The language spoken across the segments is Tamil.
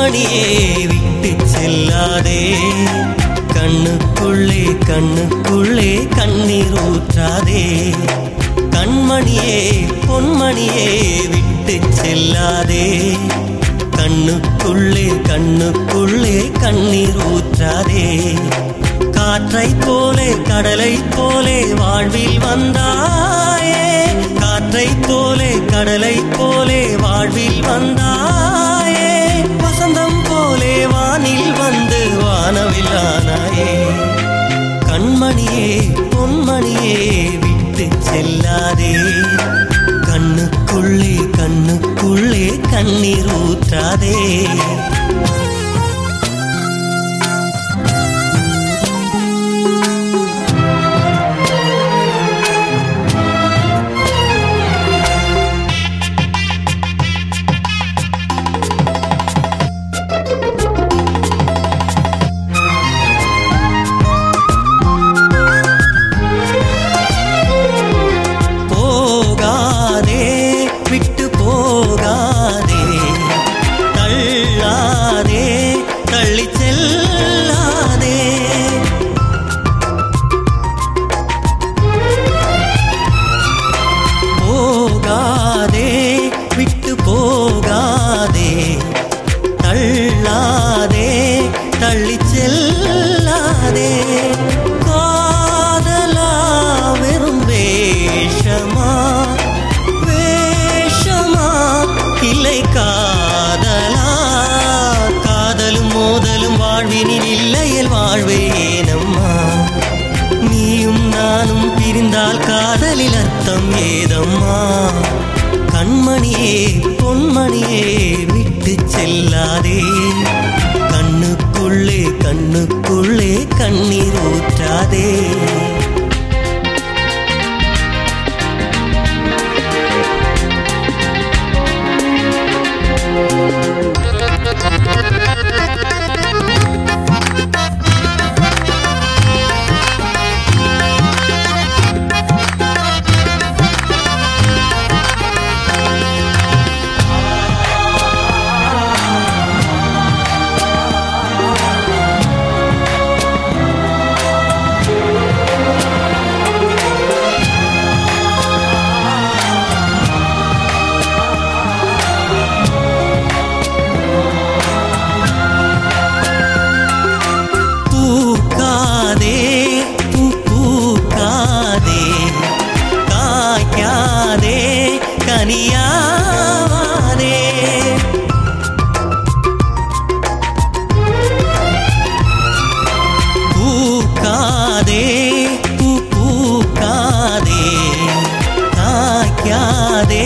கண்மணியே விட்டு செல்லாதே கண்ணுக்குள்ளே கண்ணுக்குள்ளே கண்ணீர் ஊற்றாதே கண்மணியே பொன்மணியே விட்டு செல்லாதே கண்ணுக்குள்ளே கண்ணுக்குள்ளே கண்ணீர் ஊற்றாதே காற்றைப் போலே கடலைப் போலே வாழ்வில் வந்தாயே காற்றைப் போலே கடலைப் போலே வாழ்வில் வந்தாயே வசந்தம் போலே வானில் வந்து வானவில்லானாயே கண்மணியே பொன்மணியே விட்டு செல்லாதே கண்ணுக்குள்ளே கண்ணுக்குள்ளே கண்ணீர் ஊற்றாதே போகாதே விட்டு போகாதே தள்ளாதே தள்ளி செல்லாதே போகாதே விட்டு போகாதே தள்ளாதே தள்ளி செல்லாதே காதலா வெறும் வேஷமா வேஷமா இல்லை காதலா காதலும் மோதலும் வாழ்வினில் இல்லையல் வாழ்வேனம்மா நீயும் நானும் பிரிந்தால் காதலில் அர்த்தம் ஏதம்மா கண்மணியே பொன்மணியே விட்டு செல்லாதே கண்ணுக்குள்ளே கண்ணுக்குள்ளே கண்ணீர் ஊற்றாதே பூக்காதே பூ பூக்காதே காய்க்காதே கனியாதே பூக்காதே பூ பூக்காதே காய்க்காதே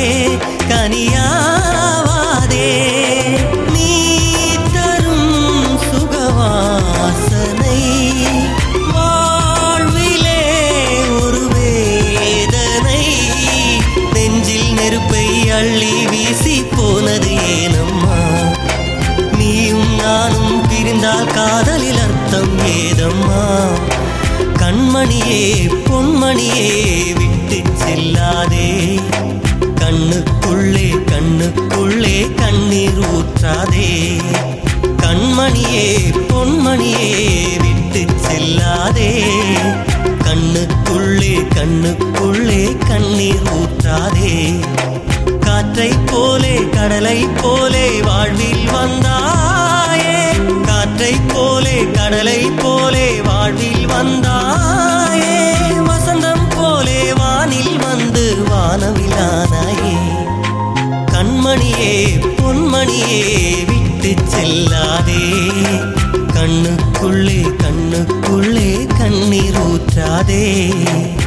கனியாவாதே நீ தரும் சுகவாசனை வாழ்விலே ஒரு வேதனை நெஞ்சில் நெருப்பை அள்ளி வீசி போனது ஏனம்மா நீயும் நானும் பிரிந்தால் காதலில் அர்த்தம் ஏதம்மா கண்மணியே பொன்மணியே விட்டு செல்லாதே கண்ணுக்குள்ளே கண்ணுக்குள்ளே கண்ணீர் ஊற்றாதே கண்மணியே பொன்மணியே விட்டு செல்லாதே கண்ணுக்குள்ளே கண்ணுக்குள்ளே கண்ணீர் ஊற்றாதே காற்றைப் போலே கடலைப் போலே வாழ்வில் வந்தாயே காற்றைப் போலே கடலைப் போலே வாழ்வில் வந்தாயே வசந்தம் போலே வானில் வந்து வானவிலானாயே கண்மணியே பொன்மணியே விட்டு செல்லாதே கண்ணுக்குள்ளே கண்ணுக்குள்ளே கண்ணீர் ஊற்றாதே